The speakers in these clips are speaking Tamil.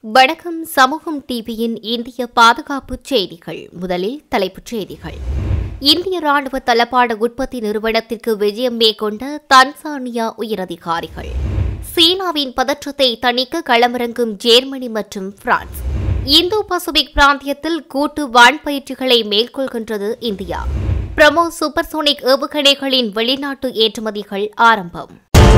வணக்கம் சமூகம் டிவியின் இந்திய பாதுகாப்பு செய்திகள் முதலில் தலைப்புச் செய்திகள் இந்திய ராணுவ தளபாட உற்பத்தி நிறுவனத்திற்கு விஜயம் மேற்கொண்ட தன்சானியா உயரதிகாரிகள் சீனாவின் பதற்றத்தை தணிக்க களமிறங்கும் ஜெர்மனி மற்றும் பிரான்ஸ் இந்தோ பசிபிக் பிராந்தியத்தில் கூட்டு வான்பயிற்சிகளை மேற்கொள்கின்றது இந்தியா பிரமோ சூப்பர்சோனிக் ஏவுகணைகளின் வெளிநாட்டு ஏற்றுமதிகள் ஆரம்பம்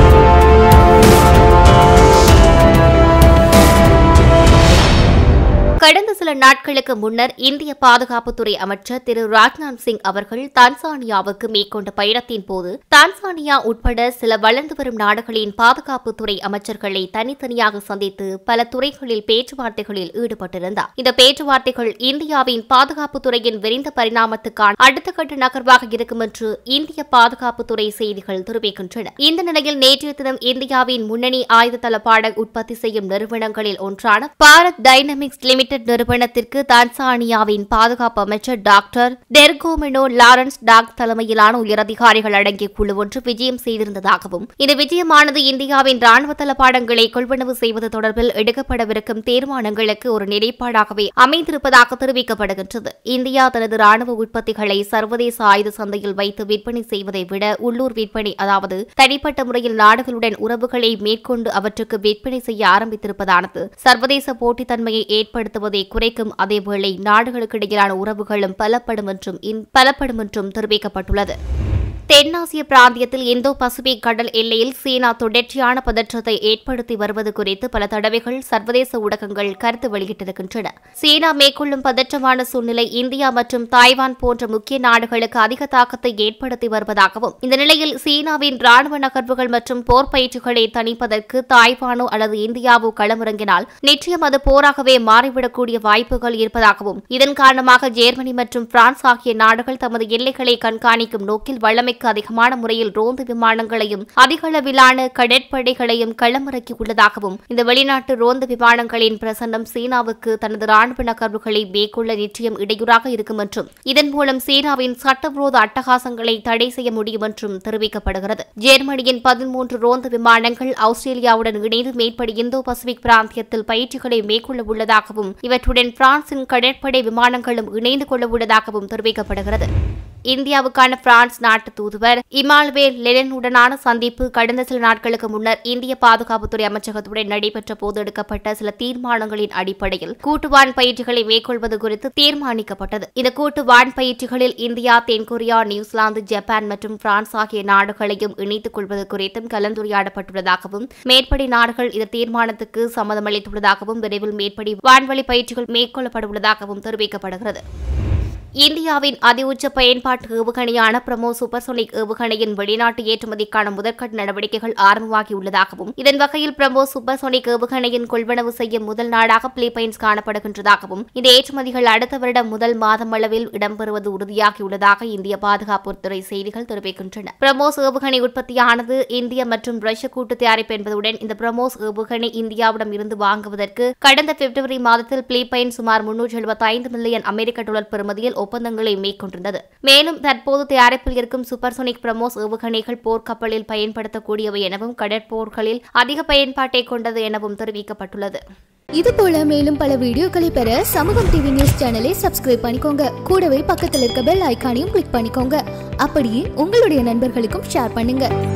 கடந்த சில நாட்களுக்கு முன்னர் இந்திய பாதுகாப்புத்துறை அமைச்சர் திரு ராஜ்நாத் சிங் அவர்கள் தான்சானியாவுக்கு மேற்கொண்ட பயணத்தின் போது தான்சானியா உட்பட சில வளர்ந்து வரும் நாடுகளின் பாதுகாப்புத்துறை அமைச்சர்களை தனித்தனியாக சந்தித்து பல துறைகளில் பேச்சுவார்த்தைகளில் ஈடுபட்டிருந்தார் இந்த பேச்சுவார்த்தைகள் இந்தியாவின் பாதுகாப்புத்துறையின் விரிந்த பரிணாமத்துக்கான அடுத்த கட்ட நகர்வாக இருக்கும் என்று இந்திய பாதுகாப்புத்துறை செய்திகள் தெரிவிக்கின்றன இந்த நிலையில் நேற்றைய தினம் இந்தியாவின் முன்னணி ஆயுத தளபாட உற்பத்தி செய்யும் நிறுவனங்களில் ஒன்றான பாரத் டைனமிக்ஸ் லிமிடெட் நிறுவனத்திற்கு தான்சானியாவின் பாதுகாப்பு அமைச்சர் டாக்டர் டெர்கோமினோ லாரன்ஸ் டாக் தலைமையிலான உயரதிகாரிகள் அடங்கிய குழு ஒன்று விஜயம் செய்திருந்ததாகவும் இந்த விஜயமானது இந்தியாவின் ராணுவ தளபாடங்களை கொள்வனவு செய்வது தொடர்பில் எடுக்கப்படவிருக்கும் தீர்மானங்களுக்கு ஒரு நிலைப்பாடாகவே அமைந்திருப்பதாக தெரிவிக்கப்படுகின்றது இந்தியா தனது ராணுவ உற்பத்திகளை சர்வதேச ஆயுத சந்தையில் வைத்து விற்பனை செய்வதை விட உள்ளூர் விற்பனை அதாவது தனிப்பட்ட முறையில் நாடுகளுடன் உறவுகளை மேற்கொண்டு அவற்றுக்கு விற்பனை செய்ய ஆரம்பித்திருப்பதானது சர்வதேச போட்டித்தன்மையை ஏற்படுத்துவதை குறைக்கும் அதேவேளை நாடுகளுக்கிடையிலான உறவுகளும் பலப்படும் என்றும் இந்- பலப்படும் என்றும் தெரிவிக்கப்பட்டுள்ளது தென்னாசிய பிராந்தியத்தில் இந்தோ பசிபிக் கடல் எல்லையில் சீனா தொடர்ச்சியான பதற்றத்தை ஏற்படுத்தி வருவது குறித்து பல தடவைகள் சர்வதேச ஊடகங்கள் கருத்து வெளியிட்டிருக்கின்றன சீனா மேற்கொள்ளும் பதற்றமான சூழ்நிலை இந்தியா மற்றும் தாய்வான் போன்ற முக்கிய நாடுகளுக்கு அதிக தாக்கத்தை ஏற்படுத்தி வருவதாகவும் இந்த நிலையில் சீனாவின் ராணுவ நகர்வுகள் மற்றும் போர் பயிற்சிகளை தணிப்பதற்கு தாய்வானோ அல்லது இந்தியாவோ களமிறங்கினால் நிச்சயம் அது போராகவே மாறிவிடக்கூடிய வாய்ப்புகள் இருப்பதாகவும் இதன் காரணமாக ஜெர்மனி மற்றும் பிரான்ஸ் ஆகிய நாடுகள் தமது எல்லைகளை கண்காணிக்கும் நோக்கில் வல்லமைக்கு அதிகமான முறையில் ரோந்து விமானங்களையும் அதிக அளவிலான கடற்படைகளையும் களமிறக்கியுள்ளதாகவும் இந்த வெளிநாட்டு ரோந்து விமானங்களின் பிரசன்னம் சீனாவுக்கு தனது ராணுவ நகர்வுகளை மேற்கொள்ள நிச்சயம் இடையூறாக இருக்கும் என்றும் இதன் மூலம் சீனாவின் சட்டவிரோத அட்டகாசங்களை தடை செய்ய முடியும் என்றும் தெரிவிக்கப்படுகிறது ஜெர்மனியின் பதிமூன்று ரோந்து விமானங்கள் ஆஸ்திரேலியாவுடன் இணைந்து மேற்படி இந்தோ பசிபிக் பிராந்தியத்தில் பயிற்சிகளை மேற்கொள்ள உள்ளதாகவும் இவற்றுடன் பிரான்சின் கடற்படை விமானங்களும் இணைந்து கொள்ள உள்ளதாகவும் தெரிவிக்கப்படுகிறது இந்தியாவுக்கான பிரான்ஸ் நாட்டு தூதுவர் இமால்வேல் லெனனுடனான சந்திப்பு கடந்த சில நாட்களுக்கு முன்னர் இந்திய பாதுகாப்புத்துறை அமைச்சகத்துடன் நடைபெற்ற போது எடுக்கப்பட்ட சில தீர்மானங்களின் அடிப்படையில் கூட்டு வான் பயிற்சிகளை மேற்கொள்வது குறித்து தீர்மானிக்கப்பட்டது இந்த கூட்டு வான் பயிற்சிகளில் இந்தியா தென்கொரியா நியூசிலாந்து ஜப்பான் மற்றும் பிரான்ஸ் ஆகிய நாடுகளையும் இணைத்துக் கொள்வது குறித்தும் கலந்துரையாடப்பட்டுள்ளதாகவும் மேற்படி நாடுகள் இந்த தீர்மானத்துக்கு சம்மதமளித்துள்ளதாகவும் விரைவில் மேற்படி வான்வழி பயிற்சிகள் மேற்கொள்ளப்பட உள்ளதாகவும் தெரிவிக்கப்படுகிறது இந்தியாவின் அதிஉச்ச பயன்பாட்டு ஏவுகணையான பிரமோ சூப்பர்சோனிக் ஏவுகணையின் வெளிநாட்டு ஏற்றுமதிக்கான முதற்கட்ட நடவடிக்கைகள் ஆரம்பமாகியுள்ளதாகவும் இதன் வகையில் பிரமோ சூப்பர்சோனிக் ஏவுகணையின் கொள்வனவு செய்யும் முதல் நாடாக பிலிப்பைன்ஸ் காணப்படுகின்றதாகவும் இந்த ஏற்றுமதிகள் அடுத்த வருடம் முதல் மாதம் அளவில் இடம்பெறுவது உறுதியாகியுள்ளதாக இந்திய பாதுகாப்புத்துறை செய்திகள் தெரிவிக்கின்றன பிரமோஸ் ஏவுகணை உற்பத்தியானது இந்திய மற்றும் ரஷ்ய கூட்டு தயாரிப்பு என்பதுடன் இந்த பிரமோஸ் ஏவுகணை இந்தியாவிடம் இருந்து வாங்குவதற்கு கடந்த பிப்ரவரி மாதத்தில் பிலிப்பைன் சுமார் முன்னூற்று எழுபத்தைந்து மில்லியன் அமெரிக்க டாலர் பெறுமதியில் ஒப்பந்தங்களை மேற்கொண்டிருந்தது மேலும் தற்போது தயாரிப்பில் இருக்கும் சூப்பர்சோனிக் பிரமோஸ் ஏவுகணைகள் போர்க்கப்பலில் பயன்படுத்தக்கூடியவை எனவும் கடற்போர்களில் அதிக பயன்பாட்டை கொண்டது எனவும் தெரிவிக்கப்பட்டுள்ளது இது போல மேலும் பல வீடியோக்களை பெற சமூகம் டிவி நியூஸ் சேனலை சப்ஸ்கிரைப் பண்ணிக்கோங்க கூடவே பக்கத்தில் இருக்க பெல் ஐகானையும் கிளிக் பண்ணிக்கோங்க அப்படியே உங்களுடைய நண்பர்களுக்கும் ஷேர் பண்ணுங்க